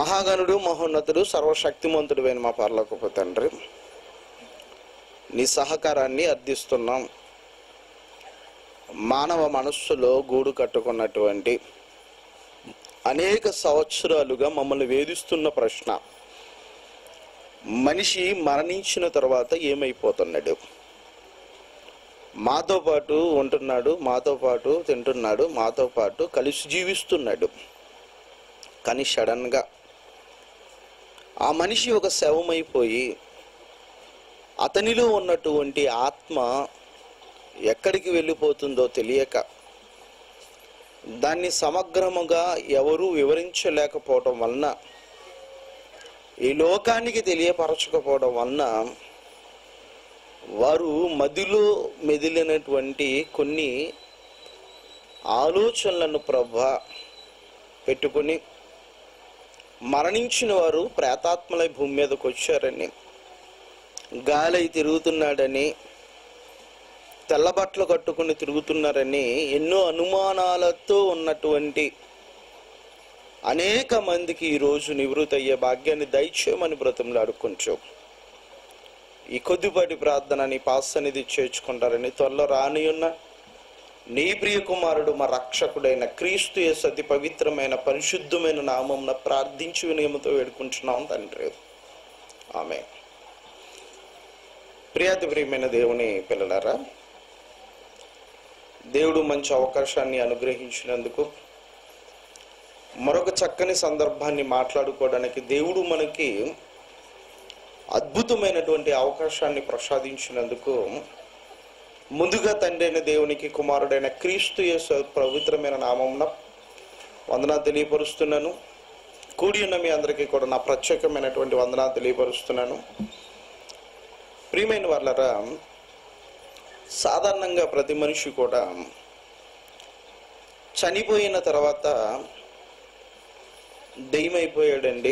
మహాగణుడు మహోన్నతుడు సర్వశక్తిమంతుడు అయిన మా పర్లోకపు తండ్రి నీ సహకారాన్ని అర్థిస్తున్నాం మానవ మనస్సులో గూడు కట్టుకున్నటువంటి అనేక సంవత్సరాలుగా మమ్మల్ని వేధిస్తున్న ప్రశ్న మనిషి మరణించిన తర్వాత ఏమైపోతున్నాడు మాతో పాటు ఉంటున్నాడు మాతో పాటు తింటున్నాడు మాతో పాటు కలిసి జీవిస్తున్నాడు కానీ సడన్గా ఆ మనిషి ఒక శవమైపోయి అతనిలో ఉన్నటువంటి ఆత్మ ఎక్కడికి వెళ్ళిపోతుందో తెలియక దాన్ని సమగ్రముగా ఎవరూ వివరించలేకపోవడం వలన ఈ లోకానికి తెలియపరచకపోవడం వలన వారు మదిలో మెదిలినటువంటి కొన్ని ఆలోచనలను ప్రభ పెట్టుకొని మరణించిన వారు ప్రేతాత్మలై భూమి మీదకి వచ్చారని గాలి తిరుగుతున్నాడని తెల్ల బట్టలు కట్టుకుని తిరుగుతున్నారని ఎన్నో అనుమానాలతో ఉన్నటువంటి అనేక మందికి ఈరోజు నివృత్తి అయ్యే భాగ్యాన్ని దయచేయమని బ్రతంలో అడుక్కుంటూ ఈ కొద్దిపాటి ప్రార్థన నీ పాసన్నిధి చేర్చుకుంటారని త్వరలో రాని ఉన్న నీ ప్రియ కుమారుడు మా రక్షకుడైన క్రీస్తు యేసు అతి పవిత్రమైన పరిశుద్ధమైన నామంన ప్రార్థించి వినయముతో వేడుకుంటున్నాం తండ్రి ఆమె ప్రియాతి ప్రియమైన దేవుని పిల్లలారా దేవుడు మంచి అవకాశాన్ని అనుగ్రహించినందుకు మరొక చక్కని సందర్భాన్ని మాట్లాడుకోవడానికి దేవుడు మనకి అద్భుతమైనటువంటి అవకాశాన్ని ప్రసాదించినందుకు ముందుగా తండ్రి అయిన దేవునికి కుమారుడైన క్రీస్తు యేసు పవిత్రమైన నామంన వందనా తెలియపరుస్తున్నాను కూడి ఉన్న మీ అందరికీ కూడా నా ప్రత్యేకమైనటువంటి వందనా తెలియపరుస్తున్నాను ప్రియమైన వాళ్ళరా సాధారణంగా ప్రతి మనిషి కూడా చనిపోయిన తర్వాత దెయ్యమైపోయాడండి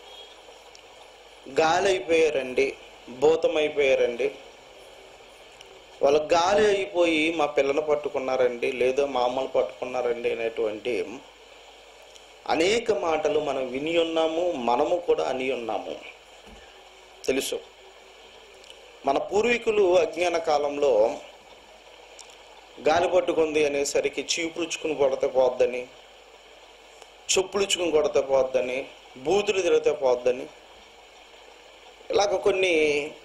గాలి అయిపోయారండి భూతం అయిపోయారండి వాళ్ళు గాలి అయిపోయి మా పిల్లని పట్టుకున్నారండి లేదా మా అమ్మను పట్టుకున్నారండి అనేటువంటి అనేక మాటలు మనం విని ఉన్నాము మనము కూడా అని ఉన్నాము తెలుసు మన పూర్వీకులు అజ్ఞాన కాలంలో గాలి పట్టుకుంది అనేసరికి చీపురుచుకుని కొడితే పోద్దని చెప్పులుచుకుని కొడితే పోద్దని బూతులు తిరిగితే పోద్దని ఇలాగ కొన్ని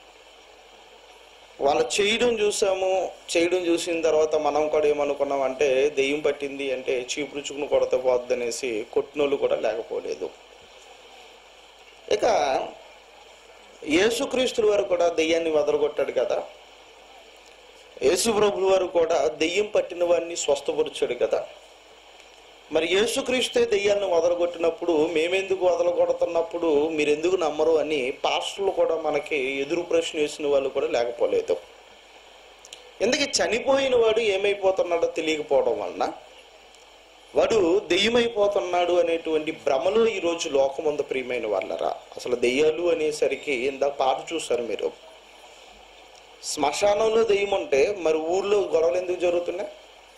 వాళ్ళు చేయడం చూసాము చేయడం చూసిన తర్వాత మనం కూడా ఏమనుకున్నాం అంటే దెయ్యం పట్టింది అంటే చీపురుచుకుని కొడత పోద్ది అనేసి కొట్టినోళ్ళు కూడా లేకపోలేదు ఇక యేసుక్రీస్తుల వారు కూడా దెయ్యాన్ని వదలగొట్టాడు కదా యేసు ప్రభుల వారు కూడా దెయ్యం పట్టిన వారిని స్వస్థపరిచాడు కదా మరి యేసుక్రీస్తే దెయ్యాన్ని వదలగొట్టినప్పుడు మేమెందుకు వదలగొడుతున్నప్పుడు మీరు ఎందుకు నమ్మరు అని పాస్టర్లు కూడా మనకి ఎదురు ప్రశ్న వేసిన వాళ్ళు కూడా లేకపోలేదు ఎందుకు చనిపోయిన వాడు ఏమైపోతున్నాడో తెలియకపోవడం వలన వాడు దెయ్యమైపోతున్నాడు అనేటువంటి భ్రమలో ఈరోజు లోకముందు ప్రియమైన వాళ్ళరా అసలు దెయ్యాలు అనేసరికి ఇందాక పాట చూసారు మీరు శ్మశానంలో దెయ్యం ఉంటే మరి ఊర్లో గొడవలు ఎందుకు జరుగుతున్నాయి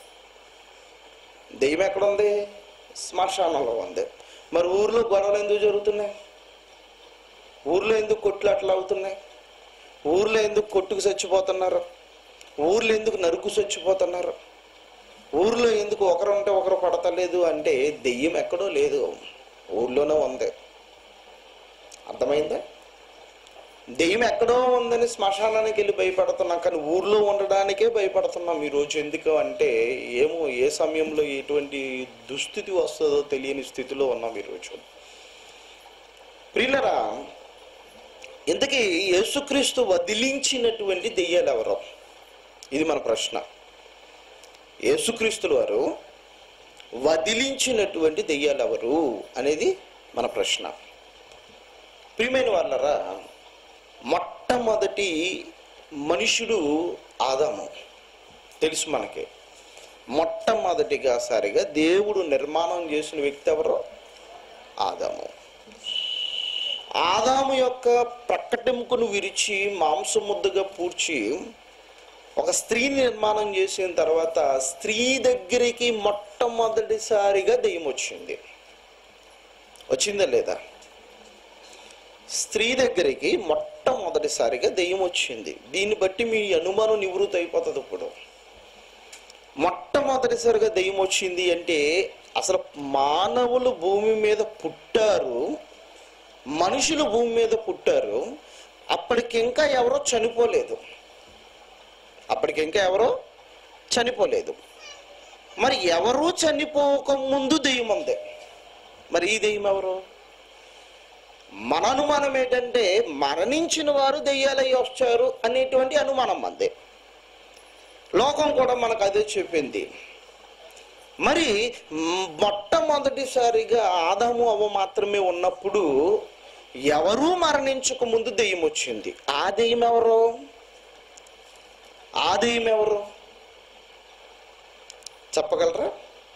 దెయ్యం ఎక్కడ ఉంది శ్మశానంలో ఉంది మరి ఊర్లో గొడవలు ఎందుకు జరుగుతున్నాయి ఊర్లో ఎందుకు కొట్లు అట్లా అవుతున్నాయి ఊర్లో ఎందుకు కొట్టుకు చచ్చిపోతున్నారు ఊర్లో ఎందుకు నరుకు చచ్చిపోతున్నారు ఊర్లో ఎందుకు ఒకరు ఉంటే ఒకరు పడతలేదు అంటే దెయ్యం ఎక్కడో లేదు ఊర్లోనే ఉంది అర్థమైందా దెయ్యం ఎక్కడో ఉందని శ్మశానానికి వెళ్ళి భయపడుతున్నాం కానీ ఊర్లో ఉండడానికే భయపడుతున్నాం ఈరోజు ఎందుకు అంటే ఏమో ఏ సమయంలో ఎటువంటి దుస్థితి వస్తుందో తెలియని స్థితిలో ఉన్నాం ఈరోజు ప్రియులరా ఇంతకీ యేసుక్రీస్తు వదిలించినటువంటి దెయ్యాలు ఎవరు ఇది మన ప్రశ్న యేసుక్రీస్తుల వారు వదిలించినటువంటి దెయ్యాలు ఎవరు అనేది మన ప్రశ్న ప్రియమైన వాళ్ళరా మొట్టమొదటి మనుషుడు ఆదాము తెలుసు మనకి మొట్టమొదటిగా సారిగా దేవుడు నిర్మాణం చేసిన వ్యక్తి ఎవరు ఆదాము ఆదాము యొక్క ప్రక్కటెముకను విరిచి మాంసం ముద్దగా పూడ్చి ఒక స్త్రీని నిర్మాణం చేసిన తర్వాత స్త్రీ దగ్గరికి మొట్టమొదటిసారిగా దెయ్యం వచ్చింది వచ్చిందా లేదా స్త్రీ దగ్గరికి మొట్టమొదటిసారిగా దెయ్యం వచ్చింది దీన్ని బట్టి మీ అనుమానం నివృత్తి అయిపోతుంది ఇప్పుడు మొట్టమొదటిసారిగా దెయ్యం వచ్చింది అంటే అసలు మానవులు భూమి మీద పుట్టారు మనుషులు భూమి మీద పుట్టారు అప్పటికింకా ఎవరో చనిపోలేదు అప్పటికింకా ఎవరో చనిపోలేదు మరి ఎవరూ చనిపోక ముందు దెయ్యం ఉంది మరి ఈ దెయ్యం ఎవరు మన అనుమానం ఏంటంటే మరణించిన వారు దెయ్యాలై వచ్చారు అనేటువంటి అనుమానం మంది లోకం కూడా మనకు అదే చెప్పింది మరి మ్, మొట్టమొదటిసారిగా ఆదాము అవ్వ మాత్రమే ఉన్నప్పుడు ఎవరూ మరణించక ముందు దెయ్యం వచ్చింది ఆ దెయ్యం ఎవరు ఆ దెయ్యం ఎవరు చెప్పగలరా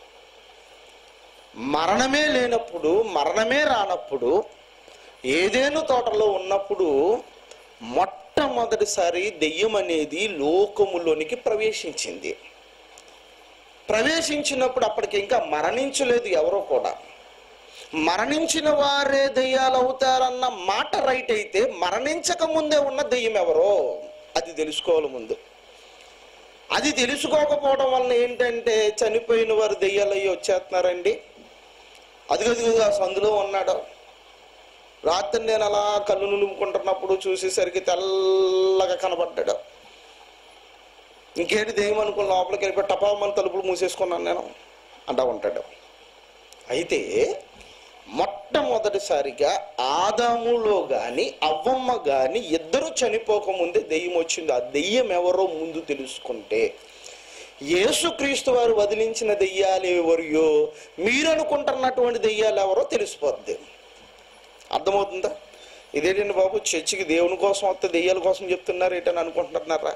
మరణమే లేనప్పుడు మరణమే రానప్పుడు ఏదేను తోటలో ఉన్నప్పుడు మొట్టమొదటిసారి దెయ్యం అనేది లోకములోనికి ప్రవేశించింది ప్రవేశించినప్పుడు అప్పటికి ఇంకా మరణించలేదు ఎవరో కూడా మరణించిన వారే దెయ్యాలు అవుతారన్న మాట రైట్ అయితే మరణించక ముందే ఉన్న దెయ్యం ఎవరో అది తెలుసుకోవాలి ముందు అది తెలుసుకోకపోవడం వల్ల ఏంటంటే చనిపోయిన వారు దెయ్యాలయ్యి వచ్చేస్తున్నారండి అదిగదిగా సందులో ఉన్నాడు రాత్రి నేను అలా కళ్ళు నులుముకుంటున్నప్పుడు చూసేసరికి తెల్లగా కనబడ్డాడు ఇంకేంటి దెయ్యం అనుకున్న లోపలికి వెళ్ళిపోయి టపామని తలుపులు మూసేసుకున్నాను నేను అంటా ఉంటాడు అయితే మొట్టమొదటిసారిగా ఆదాములో గాని అవ్వమ్మ గాని ఇద్దరు చనిపోకముందే దెయ్యం వచ్చింది ఆ దెయ్యం ఎవరో ముందు తెలుసుకుంటే యేసుక్రీస్తు వారు వదిలించిన దెయ్యాలు ఎవరియో మీరు అనుకుంటున్నటువంటి దెయ్యాలు ఎవరో తెలిసిపోద్ది అర్థమవుతుందా ఇదేంటండి బాబు చర్చికి దేవుని కోసం వస్తే దెయ్యాల కోసం చెప్తున్నారు ఏంటని అనుకుంటున్నారా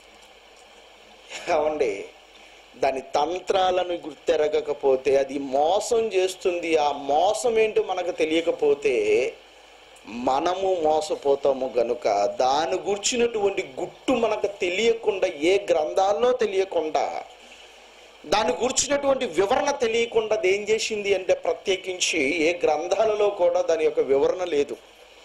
ఏమండి దాని తంత్రాలను గుర్తెరగకపోతే అది మోసం చేస్తుంది ఆ మోసం ఏంటో మనకు తెలియకపోతే మనము మోసపోతాము గనుక దాని గుర్చినటువంటి గుట్టు మనకు తెలియకుండా ఏ గ్రంథాల్లో తెలియకుండా దాని గుర్చినటువంటి వివరణ తెలియకుండా అది ఏం చేసింది అంటే ప్రత్యేకించి ఏ గ్రంథాలలో కూడా దాని యొక్క వివరణ లేదు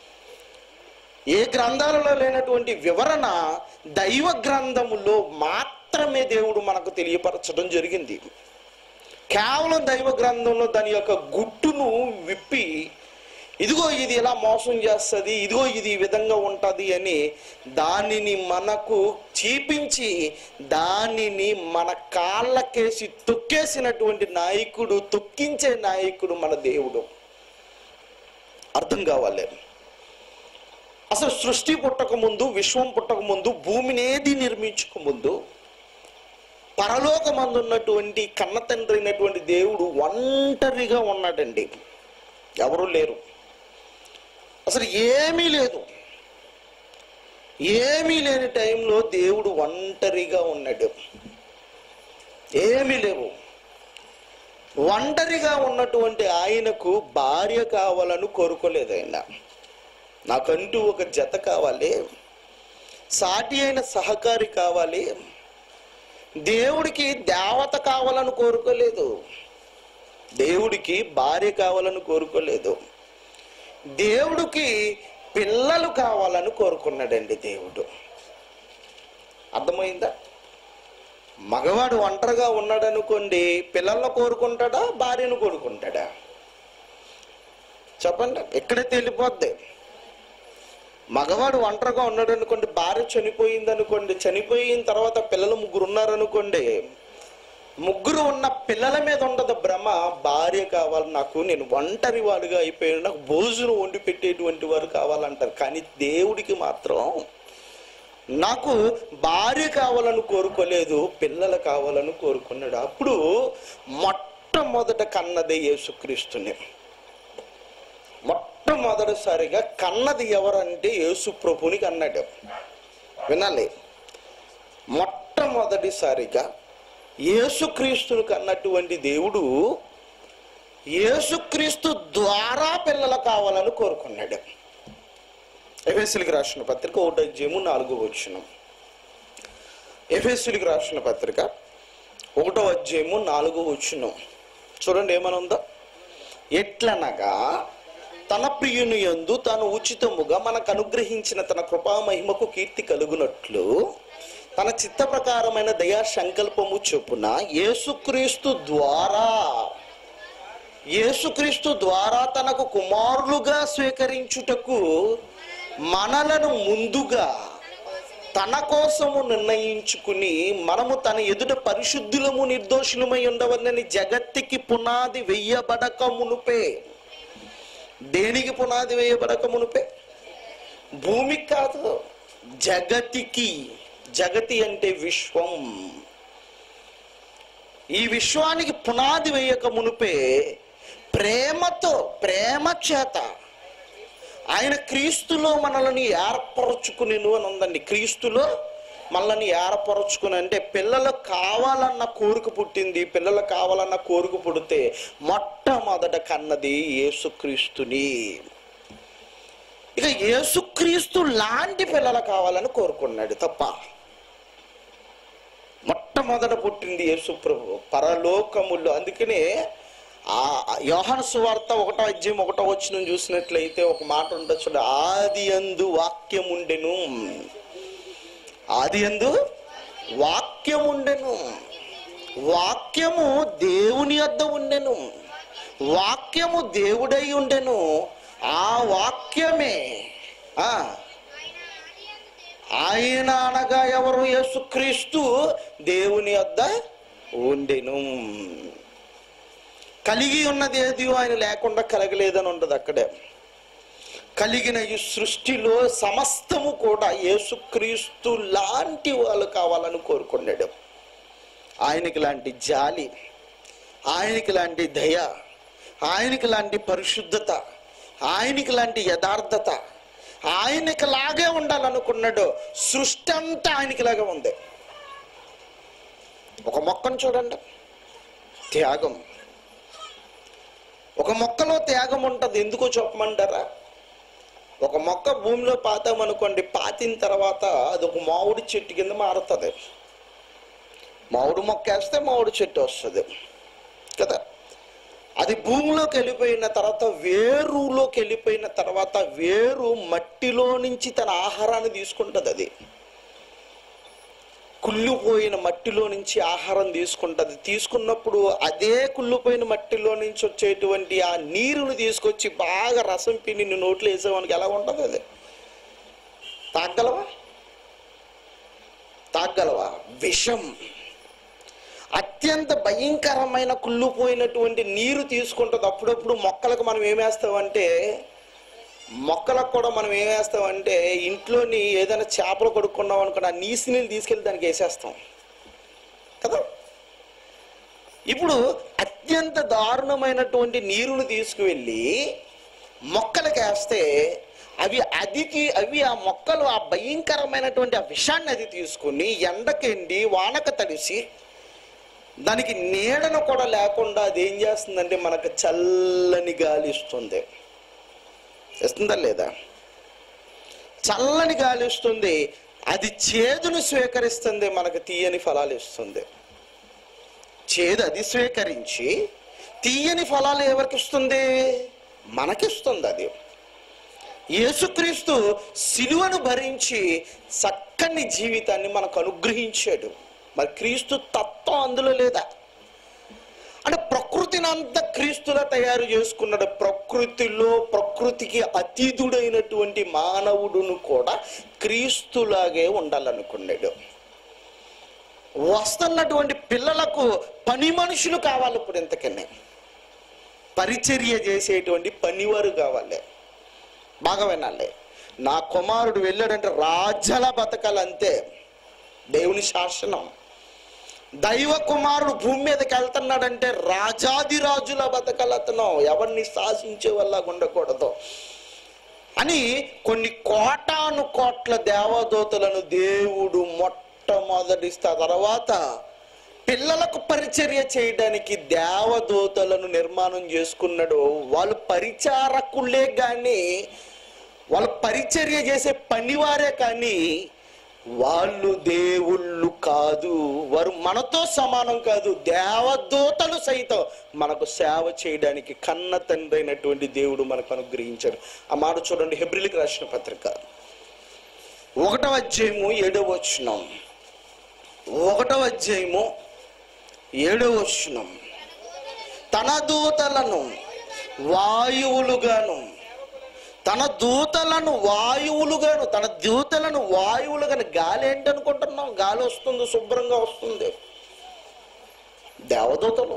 ఏ గ్రంథాలలో లేనటువంటి వివరణ దైవ గ్రంథములో మాత్రమే దేవుడు మనకు తెలియపరచడం జరిగింది కేవలం దైవ గ్రంథంలో దాని యొక్క గుట్టును విప్పి ఇదిగో ఇది ఇలా మోసం చేస్తుంది ఇదిగో ఇది ఈ విధంగా ఉంటుంది అని దానిని మనకు చూపించి దానిని మన కాళ్ళకేసి తొక్కేసినటువంటి నాయకుడు తొక్కించే నాయకుడు మన దేవుడు అర్థం కావాలి అసలు సృష్టి పుట్టక ముందు విశ్వం పుట్టక ముందు భూమిని ఏది నిర్మించక ముందు పరలోకమందు ఉన్నటువంటి కన్న తండ్రి అయినటువంటి దేవుడు ఒంటరిగా ఉన్నాడండి ఎవరు లేరు అసలు ఏమీ లేదు ఏమీ లేని టైంలో దేవుడు ఒంటరిగా ఉన్నాడు ఏమీ లేవు ఒంటరిగా ఉన్నటువంటి ఆయనకు భార్య కావాలని కోరుకోలేదు ఆయన నాకంటూ ఒక జత కావాలి సాటి అయిన సహకారి కావాలి దేవుడికి దేవత కావాలని కోరుకోలేదు దేవుడికి భార్య కావాలని కోరుకోలేదు దేవుడికి పిల్లలు కావాలని కోరుకున్నాడండి దేవుడు అర్థమైందా మగవాడు ఒంటరిగా ఉన్నాడు అనుకోండి పిల్లలను కోరుకుంటాడా భార్యను కోరుకుంటాడా చెప్పండి ఎక్కడే తెలిపోద్ది మగవాడు ఒంటరిగా ఉన్నాడు అనుకోండి భార్య చనిపోయింది అనుకోండి చనిపోయిన తర్వాత పిల్లలు ముగ్గురు ఉన్నారనుకోండి ముగ్గురు ఉన్న పిల్లల మీద ఉండదు భ్రమ భార్య కావాలి నాకు నేను ఒంటరి వాడుగా అయిపోయాను నాకు భోజనం వండి పెట్టేటువంటి వారు కావాలంటారు కానీ దేవుడికి మాత్రం నాకు భార్య కావాలని కోరుకోలేదు పిల్లలు కావాలని కోరుకున్నాడు అప్పుడు మొట్టమొదట కన్నదే యేసుక్రీస్తుని మొట్టమొదటిసారిగా కన్నది ఎవరంటే యేసు ప్రభుని కన్నాడు వినాలి మొట్టమొదటిసారిగా యేసుక్రీస్తుని కన్నటువంటి దేవుడు యేసుక్రీస్తు ద్వారా పిల్లలు కావాలని కోరుకున్నాడు ఎఫ్ఎస్సీలకు రాసిన పత్రిక ఒకటో అధ్యాయము నాలుగో వచ్చిన ఎఫ్ఎస్సీలకు రాసిన పత్రిక ఒకటో అధ్యాయము నాలుగో వచ్చిన చూడండి ఏమని ఉందో ఎట్లనగా తన ప్రియుని యందు తాను ఉచితముగా మనకు అనుగ్రహించిన తన కృపా మహిమకు కీర్తి కలుగునట్లు తన చిత్త ప్రకారమైన దయా సంకల్పము చొప్పున యేసుక్రీస్తు ద్వారా యేసుక్రీస్తు ద్వారా తనకు కుమారులుగా స్వీకరించుటకు మనలను ముందుగా తన కోసము నిర్ణయించుకుని మనము తన ఎదుట పరిశుద్ధులము నిర్దోషులమై ఉండవలని జగత్తుకి పునాది వెయ్యబడక మునుపే దేనికి పునాది వేయబడక మునుపే భూమికి కాదు జగతికి జగతి అంటే విశ్వం ఈ విశ్వానికి పునాది వేయక మునుపే ప్రేమతో ప్రేమ చేత ఆయన క్రీస్తులో మనల్ని ఏర్పరచుకునేను అని ఉందండి క్రీస్తులో మనల్ని ఏర్పరచుకుని అంటే పిల్లలు కావాలన్న కోరిక పుట్టింది పిల్లలు కావాలన్న కోరిక పుడితే మొట్టమొదట కన్నది యేసుక్రీస్తుని ఇక యేసుక్రీస్తు లాంటి పిల్లలు కావాలని కోరుకున్నాడు తప్ప మొట్టమొదట పుట్టింది యేసు ప్రభు పరలోకముల్లో అందుకనే ఆ యోహాను సువార్త ఒకటో అధ్యాయం ఒకటో వచ్చిన చూసినట్లయితే ఒక మాట ఉండొచ్చు చూడు ఆది అందు వాక్యం ఉండెను ఆది అందు వాక్యం ఉండెను వాక్యము దేవుని వద్ద ఉండెను వాక్యము దేవుడై ఉండెను ఆ వాక్యమే ఆ ఆయన అనగా ఎవరు యేసుక్రీస్తు దేవుని వద్ద ఉండెను కలిగి ఉన్నది ఏది ఆయన లేకుండా కలగలేదని ఉండదు అక్కడే కలిగిన ఈ సృష్టిలో సమస్తము కూడా యేసుక్రీస్తు లాంటి వాళ్ళు కావాలని కోరుకున్నాడు ఆయనకి లాంటి జాలి ఆయనకి లాంటి దయ ఆయనకి లాంటి పరిశుద్ధత ఆయనకి లాంటి యథార్థత ఆయనకి లాగే ఉండాలనుకున్నాడు సృష్టి అంతా ఆయనకి లాగా ఉంది ఒక మొక్కను చూడండి త్యాగం ఒక మొక్కలో త్యాగం ఉంటుంది ఎందుకో చెప్పమంటారా ఒక మొక్క భూమిలో పాతామనుకోండి పాతిన తర్వాత అది ఒక మామిడి చెట్టు కింద మారుతుంది మామిడి మొక్క వేస్తే మామిడి చెట్టు వస్తుంది కదా అది భూమిలోకి వెళ్ళిపోయిన తర్వాత వేరులోకి వెళ్ళిపోయిన తర్వాత వేరు మట్టిలో నుంచి తన ఆహారాన్ని తీసుకుంటుంది అది కుళ్ళిపోయిన మట్టిలో నుంచి ఆహారం తీసుకుంటుంది తీసుకున్నప్పుడు అదే కుళ్ళిపోయిన మట్టిలో నుంచి వచ్చేటువంటి ఆ నీరుని తీసుకొచ్చి బాగా రసం పిండి నీ నోట్లో వేసేవానికి ఎలా ఉంటుంది అది తాగలవా తాగలవా విషం అత్యంత భయంకరమైన కుళ్ళిపోయినటువంటి నీరు తీసుకుంటుంది అప్పుడప్పుడు మొక్కలకు మనం ఏమేస్తామంటే మొక్కలకు కూడా మనం ఏం వేస్తామంటే ఇంట్లోని ఏదైనా చేపలు కొడుకున్నాం అనుకున్న ఆ నీసి నీళ్ళు తీసుకెళ్ళి దానికి వేసేస్తాం కదా ఇప్పుడు అత్యంత దారుణమైనటువంటి నీరుని తీసుకువెళ్ళి మొక్కలకు వేస్తే అవి అదికి అవి ఆ మొక్కలు ఆ భయంకరమైనటువంటి ఆ విషాన్ని అది తీసుకుని ఎండకెండి వానక తడిసి దానికి నీడను కూడా లేకుండా అది ఏం చేస్తుందంటే మనకు చల్లని గాలి ఇస్తుంది ఇస్తుందా లేదా చల్లని గాలి ఇస్తుంది అది చేదును స్వీకరిస్తుంది మనకు తీయని ఫలాలు ఇస్తుంది చేదు అది స్వీకరించి తీయని ఫలాలు ఎవరికి ఇస్తుంది మనకిస్తుంది అది యేసుక్రీస్తు సిలువను భరించి చక్కని జీవితాన్ని మనకు అనుగ్రహించాడు మరి క్రీస్తు తత్వం అందులో లేదా అంటే ప్రకృతిని అంతా క్రీస్తులా తయారు చేసుకున్నాడు ప్రకృతిలో ప్రకృతికి అతీతుడైనటువంటి మానవుడును కూడా క్రీస్తులాగే ఉండాలనుకున్నాడు వస్తున్నటువంటి పిల్లలకు పని మనుషులు కావాలి ఇప్పుడు ఇంతకన్నా పరిచర్య చేసేటువంటి పనివారు కావాలి బాగా వినాలి నా కుమారుడు వెళ్ళాడంటే రాజల బతకాలంతే దేవుని శాసనం దైవ కుమారుడు భూమి మీదకి వెళ్తున్నాడంటే రాజాది రాజుల బతకలతను ఎవరిని శాసించే వల్ల ఉండకూడదు అని కొన్ని కోటాను కోట్ల దేవదూతలను దేవుడు మొట్టమొదటిస్తా తర్వాత పిల్లలకు పరిచర్య చేయడానికి దేవదూతలను నిర్మాణం చేసుకున్నాడు వాళ్ళు పరిచారకులే కానీ వాళ్ళు పరిచర్య చేసే పనివారే కానీ వాళ్ళు దేవుళ్ళు కాదు వారు మనతో సమానం కాదు దేవదూతలు సైతం మనకు సేవ చేయడానికి కన్న తండ్రి అయినటువంటి దేవుడు మనకు అనుగ్రహించాడు ఆ మాట చూడండి హెబ్రిలికి రాసిన పత్రిక ఒకటవ అధ్యాయము ఏడవ వచనం ఒకటవ అధ్యాయము ఏడవ వచనం తన దూతలను వాయువులుగాను తన దూతలను వాయువులుగాను తన దూతలను వాయువులుగాను గాలి ఏంటనుకుంటున్నాం గాలి వస్తుంది శుభ్రంగా వస్తుంది దేవదూతలు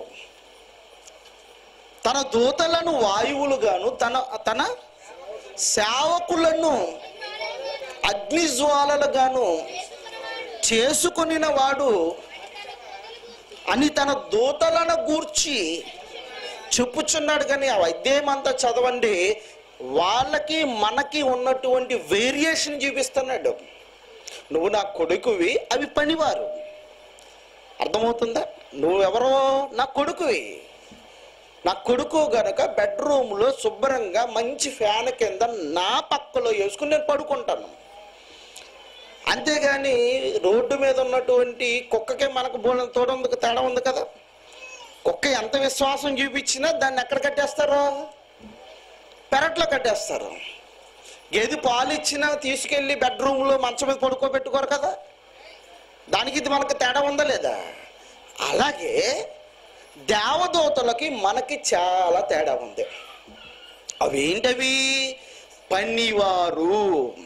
తన దూతలను వాయువులుగాను తన తన సేవకులను అగ్నిజ్వాలలుగాను చేసుకొనిన వాడు అని తన దూతలను గూర్చి చెప్పుచున్నాడు కానీ ఆ అధ్యాయం అంతా చదవండి వాళ్ళకి మనకి ఉన్నటువంటి వేరియేషన్ చూపిస్తున్నాడు నువ్వు నా కొడుకువి అవి పనివారు అర్థమవుతుందా నువ్వెవరో నా కొడుకువి నా కొడుకు గనక బెడ్రూమ్లో శుభ్రంగా మంచి ఫ్యాన్ కింద నా పక్కలో వేసుకుని నేను పడుకుంటాను అంతేగాని రోడ్డు మీద ఉన్నటువంటి కుక్కకే మనకు బోలం తోడందుకు తేడా ఉంది కదా కుక్క ఎంత విశ్వాసం చూపించినా దాన్ని ఎక్కడ కట్టేస్తారు పెరట్లో కట్టేస్తారు గేదె పాలు ఇచ్చినా తీసుకెళ్ళి బెడ్రూమ్లో మంచం మీద పడుకోబెట్టుకోరు కదా దానికి ఇది మనకు తేడా ఉందా లేదా అలాగే దేవదూతలకి మనకి చాలా తేడా ఉంది అవేంటవి పనివారు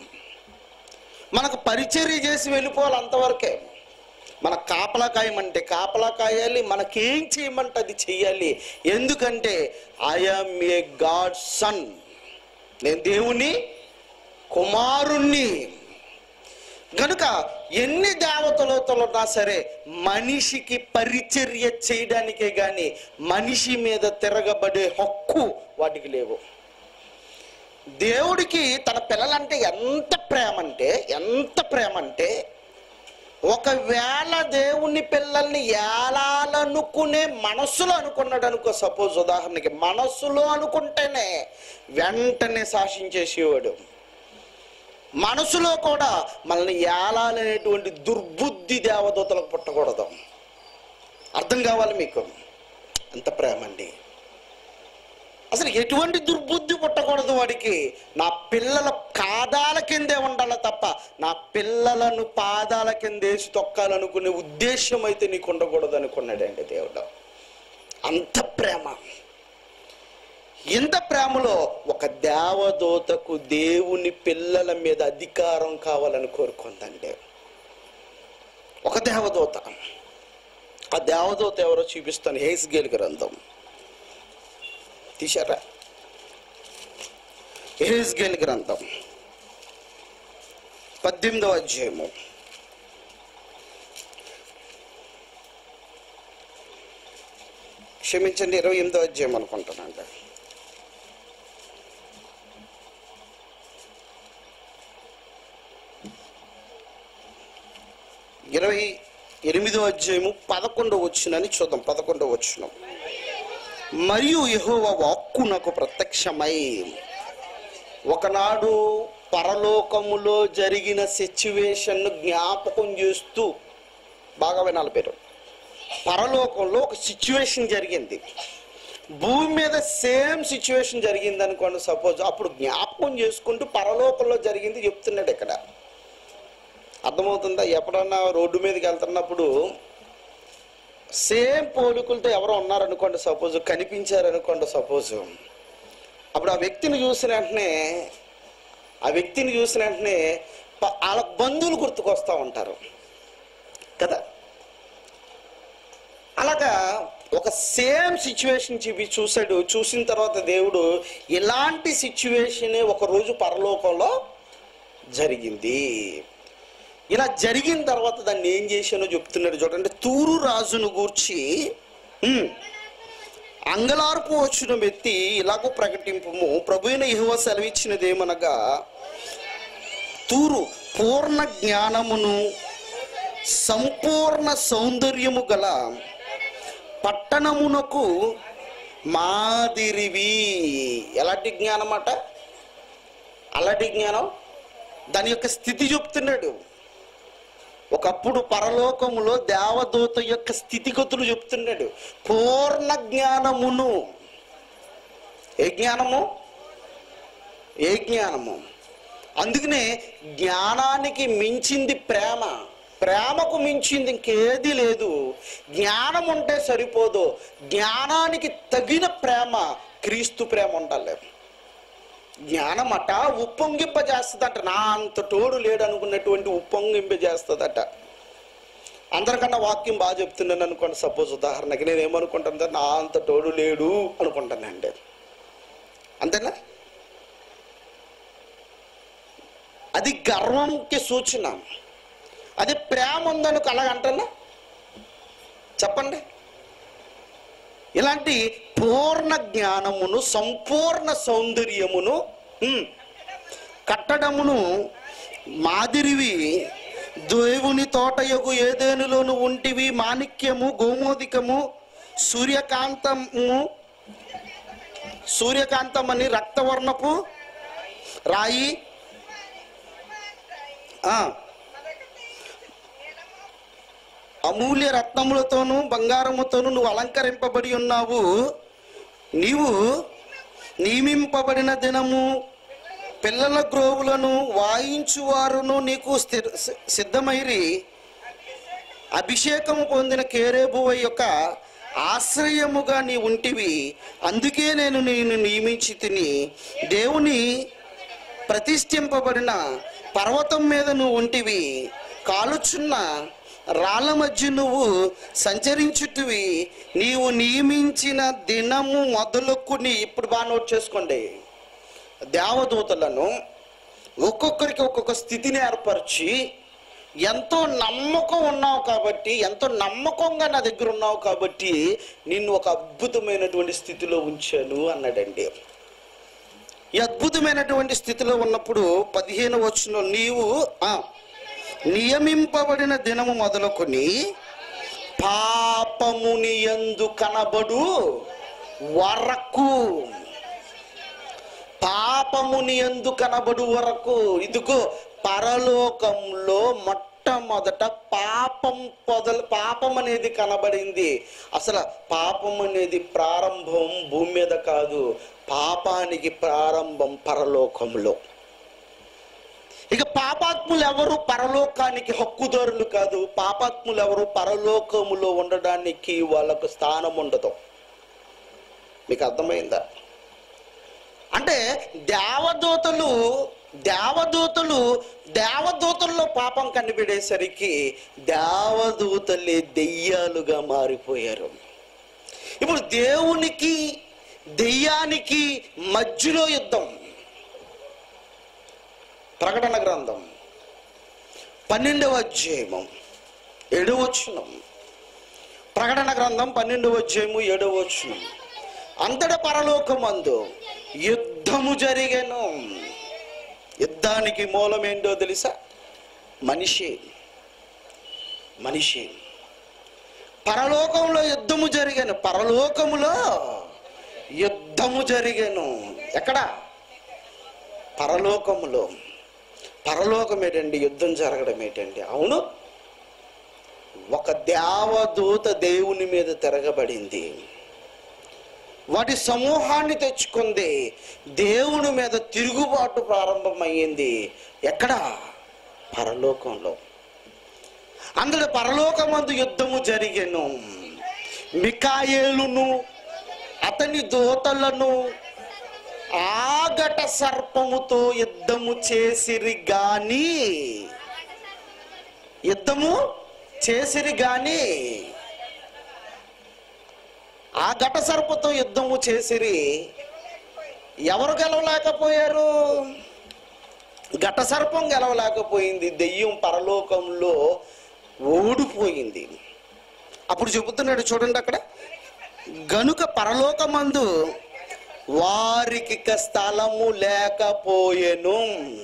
మనకు పరిచర్య చేసి వెళ్ళిపోవాలి అంతవరకే మన కాపలా కాయమంటే కాపలా కాయాలి మనకేం చేయమంటే అది చెయ్యాలి ఎందుకంటే ఐఎమ్ ఏ గాడ్ సన్ నేను దేవుని కుమారుణ్ణి గనుక ఎన్ని దేవతలతలున్నా సరే మనిషికి పరిచర్య చేయడానికే గాని మనిషి మీద తిరగబడే హక్కు వాటికి లేవు దేవుడికి తన పిల్లలంటే ఎంత ప్రేమ అంటే ఎంత ప్రేమ అంటే ఒకవేళ దేవుని పిల్లల్ని ఏలాలనుకునే మనస్సులో అనుకున్నాడు అనుకో సపోజ్ ఉదాహరణకి మనస్సులో అనుకుంటేనే వెంటనే శాసించేసేవాడు మనసులో కూడా మనల్ని ఏలాలనేటువంటి దుర్బుద్ధి దేవదూతలకు పుట్టకూడదు అర్థం కావాలి మీకు ఎంత ప్రేమ అండి అసలు ఎటువంటి దుర్బుద్ధి పుట్టకూడదు వాడికి నా పిల్లల పాదాల కిందే ఉండాలి తప్ప నా పిల్లలను పాదాల కింద వేసి తొక్కాలనుకునే ఉద్దేశం అయితే నీకు ఉండకూడదు అనుకున్నాడండి దేవుడు అంత ప్రేమ ఇంత ప్రేమలో ఒక దేవదూతకు దేవుని పిల్లల మీద అధికారం కావాలని కోరుకుందండి ఒక దేవదూత ఆ దేవదూత ఎవరో చూపిస్తాను హేస్గేల్ గ్రంథం తీశారా హేస్గేల్ గ్రంథం పద్దెనిమిదవ అధ్యాయము క్షమించండి ఇరవై ఎనిమిదో అధ్యాయం అనుకుంటానండి ఇరవై ఎనిమిదో అధ్యాయము పదకొండవ వచ్చినని చూద్దాం పదకొండవ వచ్చిన మరియు యెహోవ వాక్కు నాకు ప్రత్యక్షమై ఒకనాడు పరలోకములో జరిగిన సిచ్యువేషన్ జ్ఞాపకం చేస్తూ బాగా వినాలి పేరు పరలోకంలో ఒక సిచ్యువేషన్ జరిగింది భూమి మీద సేమ్ సిచ్యువేషన్ జరిగింది అనుకోండి సపోజ్ అప్పుడు జ్ఞాపకం చేసుకుంటూ పరలోకంలో జరిగింది చెప్తున్నాడు ఇక్కడ అర్థమవుతుందా ఎప్పుడన్నా రోడ్డు మీదకి వెళ్తున్నప్పుడు సేమ్ పోలికలతో ఎవరో ఉన్నారనుకోండి సపోజ్ కనిపించారనుకోండి సపోజ్ అప్పుడు ఆ వ్యక్తిని చూసిన వెంటనే ఆ వ్యక్తిని చూసిన వెంటనే ప- వాళ్ళ బంధువులు గుర్తుకొస్తూ ఉంటారు కదా అలాగా ఒక సేమ్ సిచ్యువేషన్ చూపి చూశాడు చూసిన తర్వాత దేవుడు ఇలాంటి సిచ్యువేషనే ఒక రోజు పరలోకంలో జరిగింది ఇలా జరిగిన తర్వాత దాన్ని ఏం చేశానో చెప్తున్నాడు చూడండి తూరు రాజును గూర్చి ఉమ్, అంగలార్పు వచ్చిన వ్యక్తి ఇలాగూ ప్రకటింపము ప్రభు అయిన యెహోవా సెలవిచ్చినదేమనగా తూరు పూర్ణ జ్ఞానమును సంపూర్ణ సౌందర్యము గల పట్టణమునకు మాదిరివి ఎలాంటి జ్ఞానం అట అలాంటి జ్ఞానం దాని యొక్క స్థితి చెప్తున్నాడు ఒకప్పుడు పరలోకములో దేవదూత యొక్క స్థితిగతులు చెప్తున్నాడు పూర్ణ జ్ఞానమును ఏ జ్ఞానము ఏ జ్ఞానము అందుకనే జ్ఞానానికి మించింది ప్రేమ ప్రేమకు మించింది ఇంకేది లేదు జ్ఞానం ఉంటే సరిపోదు జ్ఞానానికి తగిన ప్రేమ క్రీస్తు ప్రేమ ఉండాలి జ్ఞానం అట ఉప్పొంగింపజేస్తుందట నా అంత తోడు లేడు అనుకున్నటువంటి ఉప్పొంగింపజేస్తుందట అందరికన్నా వాక్యం బాగా చెప్తున్నాను అనుకోండి సపోజ్ ఉదాహరణకి నేను ఏమనుకుంటాను నా అంత తోడు లేడు అనుకుంటానండి అంతేనా అది గర్వంకి సూచన అది ప్రేమ ఉందనుకో అలాగంటనా చెప్పండి ఇలాంటి పూర్ణ జ్ఞానమును సంపూర్ణ సౌందర్యమును ఉమ్, కట్టడమును మాదిరివి దేవుని తోటయగు ఏదేనులోను ఉంటివి మాణిక్యము గోమోదికము సూర్యకాంతము సూర్యకాంతమని రక్తవర్ణపు రాయి ఆ, అమూల్య రత్నములతోనూ బంగారముతోనూ నువ్వు అలంకరింపబడి ఉన్నావు నీవు నియమింపబడిన దినము పిల్లల గ్రోవులను వాయించువారును నీకు స్థిర సి- సిద్ధమైరి అభిషేకము పొందిన కేరేబువ యొక్క ఆశ్రయముగా నీ ఉంటివి అందుకే నేను నేను నియమించి తిని దేవుని ప్రతిష్ఠింపబడిన పర్వతం మీద నువ్వు ఉంటివి కాలుచున్న రాళ్ళ మధ్య నువ్వు సంచరించుటివి నీవు నియమించిన దినము మొదలుకుని ఇప్పుడు బాగా నోట్ చేసుకోండి దేవదూతలను ఒక్కొక్కరికి ఒక్కొక్క స్థితిని ఏర్పరిచి ఎంతో నమ్మకం ఉన్నావు కాబట్టి ఎంతో నమ్మకంగా నా దగ్గర ఉన్నావు కాబట్టి నిన్ను ఒక అద్భుతమైనటువంటి స్థితిలో ఉంచాను అన్నాడండి ఈ అద్భుతమైనటువంటి స్థితిలో ఉన్నప్పుడు పదిహేను వచ్చిన నీవు ఆ, నియమింపబడిన దినము మొదలుకొని పాపముని యందు కనబడు వరకు పాపముని ఎందు కనబడు వరకు ఇదిగో పరలోకంలో మొట్టమొదట పాపం పొదలు పాపం అనేది కనబడింది అసలు పాపం అనేది ప్రారంభం భూమి మీద కాదు పాపానికి ప్రారంభం పరలోకంలో ఇక పాపాత్ములు ఎవరు పరలోకానికి హక్కుదారులు కాదు పాపాత్ములు ఎవరు పరలోకములో ఉండడానికి వాళ్ళకు స్థానం ఉండదు మీకు అర్థమైందా అంటే దేవదూతలు దేవదూతలు దేవదూతల్లో పాపం కనిపెడేసరికి దేవదూతలే దెయ్యాలుగా మారిపోయారు ఇప్పుడు దేవునికి దెయ్యానికి మధ్యలో యుద్ధం ప్రకటన గ్రంథం పన్నెండవ అధ్యాయము ఏడవ వచనం ప్రకటన గ్రంథం పన్నెండవ అధ్యాయము ఏడవ వచనం అంతట పరలోకమందు యుద్ధము జరిగెను యుద్ధానికి మూలం ఏంటో తెలుసా మనిషి మనిషి పరలోకంలో యుద్ధము జరిగాను పరలోకములో యుద్ధము జరిగాను ఎక్కడ పరలోకములో పరలోకం ఏంటండి యుద్ధం జరగడం ఏంటండి అవును ఒక దేవదూత దేవుని మీద తిరగబడింది వాటి సమూహాన్ని తెచ్చుకుంది దేవుని మీద తిరుగుబాటు ప్రారంభమయ్యింది ఎక్కడ పరలోకంలో అందులో పరలోకమందు యుద్ధము జరిగెను మికాయేలును అతని దూతలను ఆగట సర్పముతో యుద్ధము చేసిరి గాని యుద్ధము చేసిరి గాని ఆ ఘట సర్పతో యుద్ధము చేసిరి ఎవరు గెలవలేకపోయారు ఘట సర్పం గెలవలేకపోయింది దెయ్యం పరలోకంలో ఓడిపోయింది అప్పుడు చెబుతున్నాడు చూడండి అక్కడ గనుక పరలోకమందు వారికి ఇక స్థలము లేకపోయెను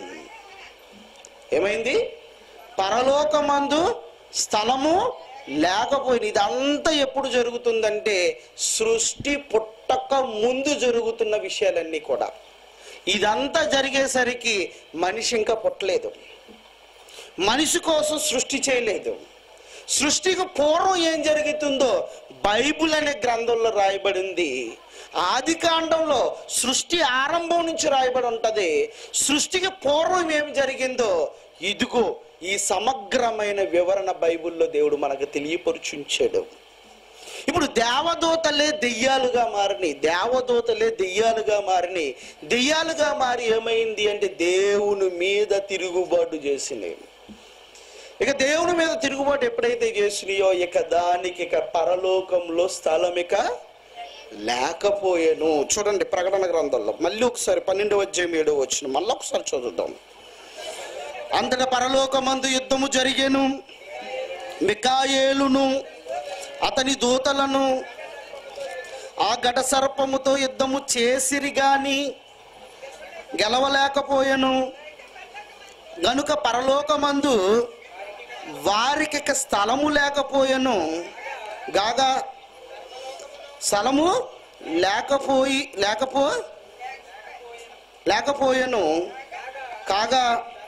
ఏమైంది పరలోకమందు స్థలము లేకపోయింది ఇదంతా ఎప్పుడు జరుగుతుందంటే సృష్టి పుట్టక ముందు జరుగుతున్న విషయాలన్నీ కూడా ఇదంతా జరిగేసరికి మనిషి ఇంకా పుట్టలేదు మనిషి కోసం సృష్టి చేయలేదు సృష్టికి పూర్వం ఏం జరుగుతుందో బైబుల్ అనే గ్రంథంలో రాయబడింది ఆది కాండంలో సృష్టి ఆరంభం నుంచి రాయబడి ఉంటది సృష్టికి పూర్వం ఏమి జరిగిందో ఇదిగో ఈ సమగ్రమైన వివరణ బైబిల్లో దేవుడు మనకు తెలియపరుచుంచాడు ఇప్పుడు దేవదూతలే దెయ్యాలుగా మారిని దేవదూతలే దెయ్యాలుగా మారిని దెయ్యాలుగా మారి ఏమైంది అంటే దేవుని మీద తిరుగుబాటు చేసినాయి ఇక దేవుని మీద తిరుగుబాటు ఎప్పుడైతే చేసినాయో ఇక దానికి ఇక పరలోకంలో స్థలం ఇక లేకపోయాను చూడండి ప్రకటన గ్రంథంలో మళ్ళీ ఒకసారి పన్నెండు అధ్యాయం ఏడో వచ్చిన మళ్ళీ ఒకసారి చదువుదాం అంతటా పరలోకమందు యుద్ధము జరిగేను మికాయేలును అతని దూతలను ఆ ఘట సర్పముతో యుద్ధము చేసిరి గాని గెలవలేకపోయాను గనుక పరలోకమందు వారికి ఇక స్థలము లేకపోయాను గాగా స్థలము లేకపోయి లేకపో లేకపోయాను కాగా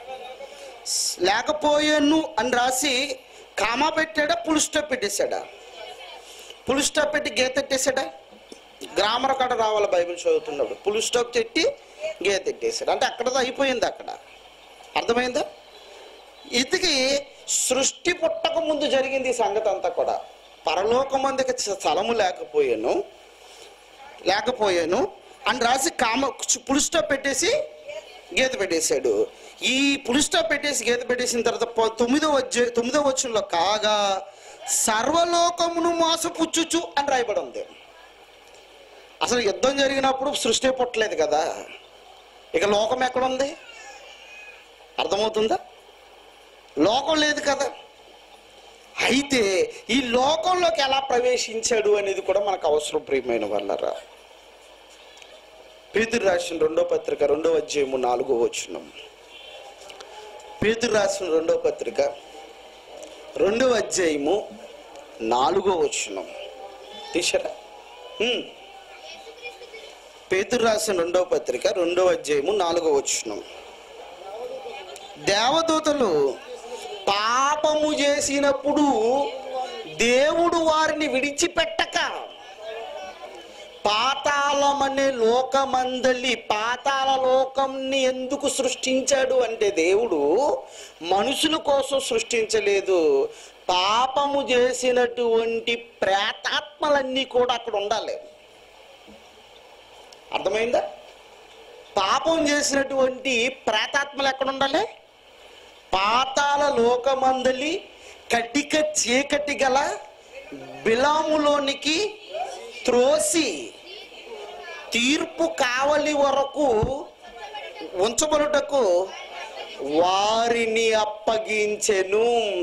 లేకపోయాను అని రాసి కామా పెట్టాడా పుల్ స్టాప్ పెట్టేశాడా పుల్ స్టాప్ పెట్టి గీతెట్టేశాడా గ్రామర్ కాడ రావాలి బైబిల్ చదువుతున్నప్పుడు పుల్ స్టాప్ పెట్టి గీతెట్టేశాడు అంటే అక్కడతో అయిపోయింది అక్కడ అర్థమైందా ఇదికి సృష్టి పుట్టక ముందు జరిగింది ఈ సంగతి అంతా కూడా పరలోకమందుకి స్థలము లేకపోయాను లేకపోయాను అని రాసి కామ పుల్ స్టాప్ పెట్టేసి గీత పెట్టేశాడు ఈ పుల్ స్టాప్ పెట్టేసి గీత పెట్టేసిన తర్వాత ప- తొమ్మిదో వచ్చే తొమ్మిదో వచ్చంలో కాగా సర్వలోకమును మోసపుచ్చుచు అని రాయబడి ఉంది అసలు యుద్ధం జరిగినప్పుడు సృష్టి పుట్టలేదు కదా ఇక లోకం ఎక్కడుంది అర్థమవుతుందా లోకం లేదు కదా అయితే ఈ లోకంలోకి ఎలా ప్రవేశించాడు అనేది కూడా మనకు అవసరం ప్రియమైన వాళ్ళరా పేతురు రాసిన రెండో పత్రిక రెండో అధ్యాయము నాలుగో వచనం పేతురు రాసిన రెండో పత్రిక రెండో అధ్యాయము నాలుగో వచనం తీసారా ఉమ్. పేతురు రాసిన రెండో పత్రిక రెండో అధ్యాయము నాలుగో వచనం దేవదూతలు పాపము చేసినప్పుడు దేవుడు వారిని విడిచిపెట్టక పాతాళమనే లోకమందలి పాతాళ లోకంని ఎందుకు సృష్టించాడు అంటే దేవుడు మనుషుల కోసం సృష్టించలేదు పాపము చేసినటువంటి ప్రేతాత్మలన్నీ కూడా అక్కడ ఉండాలి అర్థమైందా పాపం చేసినటువంటి ప్రేతాత్మలు ఎక్కడ ఉండాలి పాతాల లోకమందలి కటిక చీకటి గల బిలాములోనికి త్రోసి తీర్పు కావలి వరకు ఉంచబడుటకు వారిని అప్పగించెను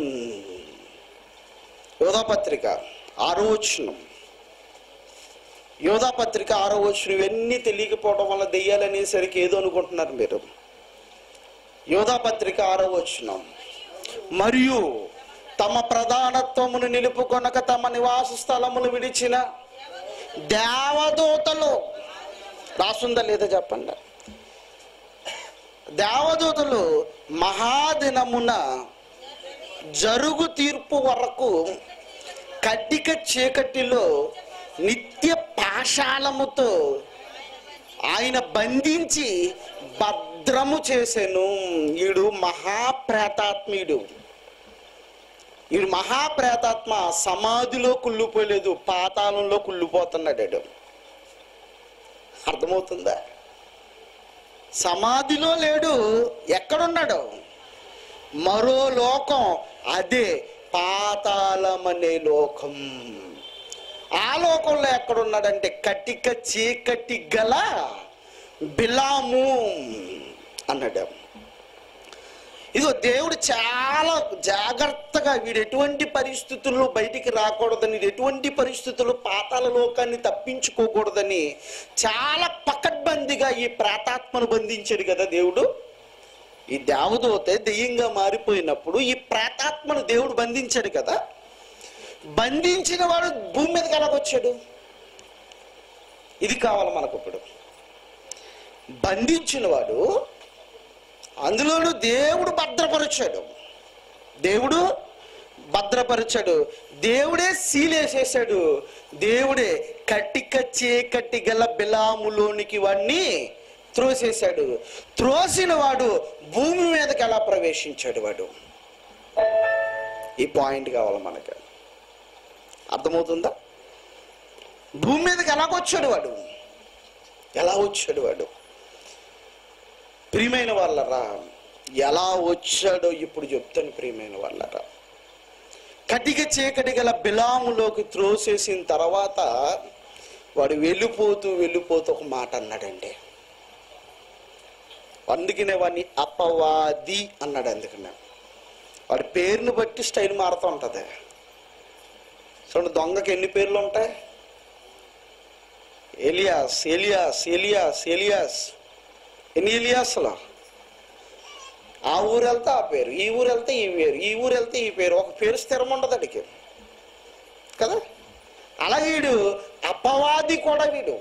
యోధాపత్రిక ఆరో వచనం యోధాపత్రిక ఆరో వచనం ఇవన్నీ తెలియకపోవడం వల్ల దెయ్యాలనేసరికి ఏదో అనుకుంటున్నారు మీరు యోధాపత్రిక ఆరో వచనం మరియు తమ ప్రధానత్వమును నిలుపుకొనక తమ నివాస స్థలములు విడిచిన దేవదూతలు రాసుందా లేదా చెప్పండి దేవదూతలు మహాదినమున జరుగు తీర్పు వరకు కట్టిక చీకటిలో నిత్య పాషాళముతో ఆయన బంధించి భద్రము చేసెను ఈడు మహాప్రేతాత్మీయుడు ఈడు మహాప్రేతాత్మ సమాధిలో కుళ్ళిపోలేదు పాతాళంలో కుళ్ళిపోతున్నాడు అర్థమవుతుందా సమాధిలో లేడు ఎక్కడున్నాడు మరో లోకం అదే పాతాళమనే లోకం ఆ లోకంలో ఎక్కడున్నాడంటే కటిక చీకటి గల బిలాము అన్నాడు ఇదిగో దేవుడు చాలా జాగ్రత్తగా వీడు ఎటువంటి పరిస్థితుల్లో బయటికి రాకూడదని వీడు ఎటువంటి పరిస్థితుల్లో పాతాల లోకాన్ని తప్పించుకోకూడదని చాలా పకడ్బందీగా ఈ ప్రేతాత్మను బంధించాడు కదా దేవుడు ఈ దేవదూత దెయ్యంగా మారిపోయినప్పుడు ఈ ప్రేతాత్మను దేవుడు బంధించాడు కదా బంధించిన వాడు భూమి మీదకి ఎలాగొచ్చాడు ఇది కావాలి మనకు ఇప్పుడు బంధించిన వాడు అందులోనూ దేవుడు భద్రపరిచాడు దేవుడు భద్రపరిచాడు దేవుడే సీలేసేసాడు దేవుడే కట్టిక చీకటి గల బిలాములోనికి వాడిని త్రోసేశాడు త్రోసిన వాడు భూమి మీదకి ఎలా ప్రవేశించాడు వాడు ఈ పాయింట్ కావాలి మనకి అర్థమవుతుందా భూమి మీదకి ఎలాగొచ్చాడు వాడు ఎలా వచ్చాడు వాడు ప్రియమైన వాళ్ళరా ఎలా వచ్చాడో ఇప్పుడు చెప్తాను ప్రియమైన వాళ్ళరా కటిక చీకటి గల బిలాములోకి త్రోసేసిన తర్వాత వాడు వెళ్ళిపోతూ వెళ్ళిపోతూ ఒక మాట అన్నాడండి అందుకనే వాడిని అపవాది అన్నాడు అందుకనే వాడి పేరుని బట్టి స్టైల్ మారుతూ ఉంటుంది చూడండి దొంగకి ఎన్ని పేర్లు ఉంటాయి ఎలియాస్ ఎలియాస్ ఎలియాస్ ఎలియాస్ ఎన్ని ఎలియాస్లా ఆ ఊరు వెళ్తే ఆ పేరు ఈ ఊరు వెళ్తే ఈ పేరు ఈ ఊరు వెళ్తే ఈ పేరు ఒక పేరు స్థిరం ఉండదు అడిగి కదా అలాగే వీడు అపవాది కూడా వీడు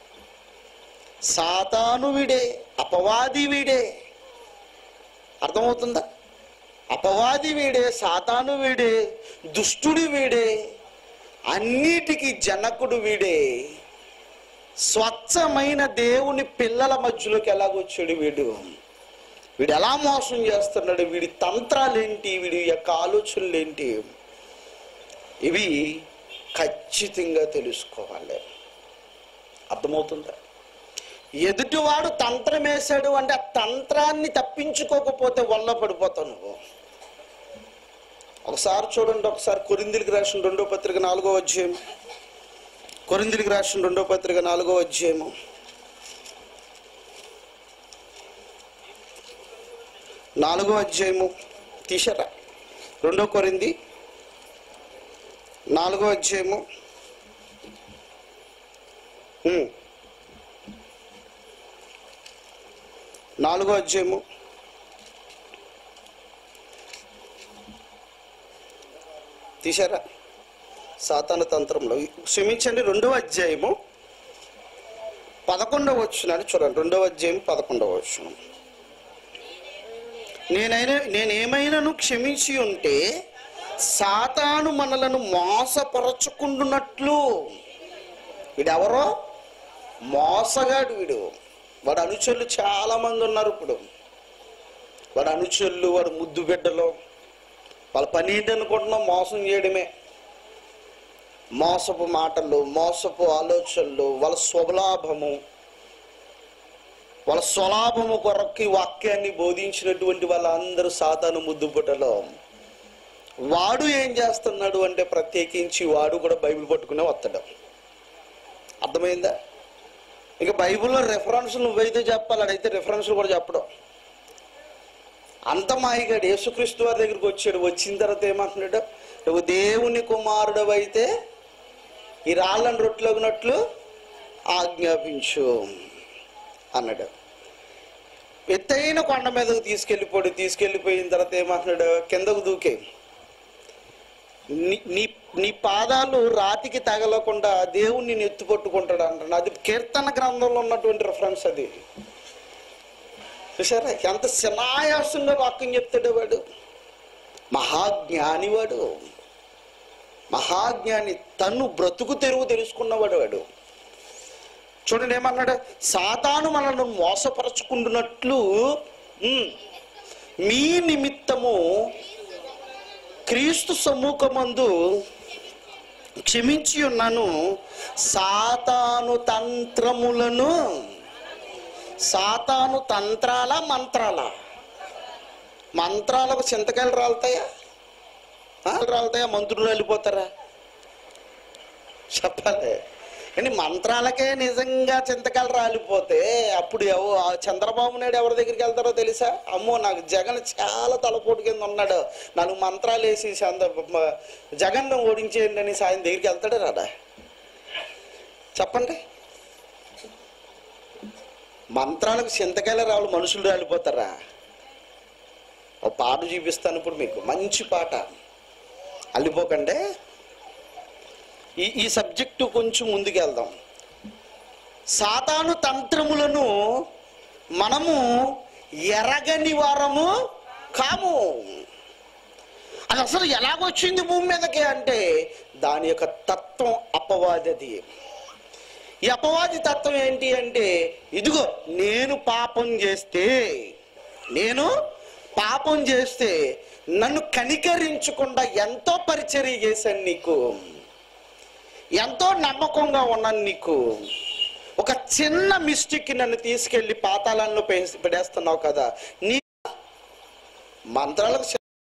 సాతాను వీడే అపవాది వీడే అర్థమవుతుందా అపవాది వీడే సాతాను వీడే దుష్టుడు వీడే అన్నిటికీ జనకుడు వీడే స్వచ్ఛమైన దేవుని పిల్లల మధ్యలోకి ఎలాగొచ్చాడు వీడు వీడు ఎలా మోసం చేస్తున్నాడు వీడి తంత్రాలేంటి వీడి యొక్క ఆలోచనలు ఏంటి ఇవి ఖచ్చితంగా తెలుసుకోవాలి అర్థమవుతుందా ఎదుటివాడు తంత్రం వేశాడు అంటే ఆ తంత్రాన్ని తప్పించుకోకపోతే వల్ల పడిపోతావు నువ్వు ఒకసారి చూడండి ఒకసారి కొరిందిలికి రాసిన రెండో పత్రిక నాలుగో అధ్యాయం కొరిందిలికి రాసిన రెండో పత్రిక నాలుగో అధ్యాయము నాలుగో అధ్యాయము తీసారా రెండో కొరింది నాలుగో అధ్యాయము ఉమ్. నాలుగో అధ్యాయము తీసారా సాతాన తంత్రంలో క్షమించండి రెండవ అధ్యాయము పదకొండవ వచ్చినాడు చూడండి రెండవ అధ్యాయం పదకొండవ వచ్చిన నేనైనా నేనేమైనాను క్షమించి ఉంటే సాతాను మనలను మోసపరచుకుంటున్నట్లు వీడెవరో మోసగాడు వీడు వాడు అనుచరులు చాలా మంది ఉన్నారు ఇప్పుడు వాడు అనుచరులు వాడు ముద్దు బిడ్డలు వాళ్ళ పని ఏంటి అనుకుంటున్నాం మోసం చేయడమే మోసపు మాటలు మోసపు ఆలోచనలు వాళ్ళ స్వలాభము వాళ్ళ స్వలాభము కొరకి వాక్యాన్ని బోధించినటువంటి వాళ్ళందరూ సాతాను ముద్దు బిడ్డలో వాడు ఏం చేస్తున్నాడు అంటే ప్రత్యేకించి వాడు కూడా బైబిల్ పట్టుకునే వస్తాడు అర్థమైందా ఇక బైబిల్లో రెఫరెన్స్ నువ్వైతే చెప్పాలి అడైతే రెఫరెన్స్లు కూడా చెప్పడం అంత మాయిగాడు యేసుక్రీస్తు వారి దగ్గరికి వచ్చాడు వచ్చిన తర్వాత ఏమంటున్నాడు నువ్వు దేవుని కుమారుడు అయితే ఈ రాళ్ళని రొట్టెలగినట్లు ఆజ్ఞాపించు అన్నాడు ఎత్తైన కొండ మీదకు తీసుకెళ్ళిపోడు తీసుకెళ్ళిపోయిన తర్వాత ఏమంటున్నాడు కిందకు దూకే నీ నీ నీ పాదాలు రాతికి తగలకుండా దేవుణ్ణి నేను ఎత్తు పట్టుకుంటాడు అంటాడు అది కీర్తన గ్రంథంలో ఉన్నటువంటి రిఫరెన్స్ అది చూసారా ఎంత శనాయాసంగా వాక్యం చెప్తాడు వాడు మహాజ్ఞాని వాడు మహాజ్ఞాని తను బ్రతుకు తెరువు తెలుసుకున్నవాడు వాడు చూడండి ఏమన్నాడు సాతాను మనల్ని మోసపరచుకుంటున్నట్లు ఉమ్, మీ నిమిత్తము క్రీస్తు సమ్ముఖమందు క్షమించి ఉన్నాను సాతాను తంత్రములను సాతాను తంత్రాల మంత్రాల మంత్రాలకు చింతకాయలు రాలుతాయా ఆ? రాలుతాయా మంత్రులు వెళ్ళిపోతారా చెప్పాలి కానీ మంత్రాలకే నిజంగా చింతకాయలు రాలిపోతే అప్పుడు ఎవ ఆ చంద్రబాబు నాయుడు ఎవరి దగ్గరికి వెళ్తారో తెలుసా అమ్మో నాకు జగన్ చాలా తలపోటు కింద ఉన్నాడు నాలుగు మంత్రాలు వేసి చంద్ర మ- జగన్ను ఓడించేయండి అని ఆయన దగ్గరికి వెళ్తాడు రాడా చెప్పండి మంత్రాలకు చింతకాయలు రావాలి మనుషులు రాలిపోతారా ఒక పాట చూపిస్తాను ఇప్పుడు మీకు మంచి పాట అల్లిపోకండి ఈ ఈ సబ్జెక్టు కొంచెం ముందుకెళ్దాం సాతాను తంత్రములను మనము ఎరగని వారము కాము అసలు ఎలాగొచ్చింది భూమి మీదకి అంటే దాని యొక్క తత్వం అపవాదది ఈ అపవాది తత్వం ఏంటి అంటే ఇదిగో నేను పాపం చేస్తే నేను పాపం చేస్తే నన్ను కనికరించకుండా ఎంతో పరిచర్య చేశాను నీకు ఎంతో నమ్మకంగా ఉన్నాను నీకు ఒక చిన్న మిస్టేక్ నన్ను తీసుకెళ్లి పాతాళంలో పే- పడేస్తున్నావు కదా నీ మంత్రాలకు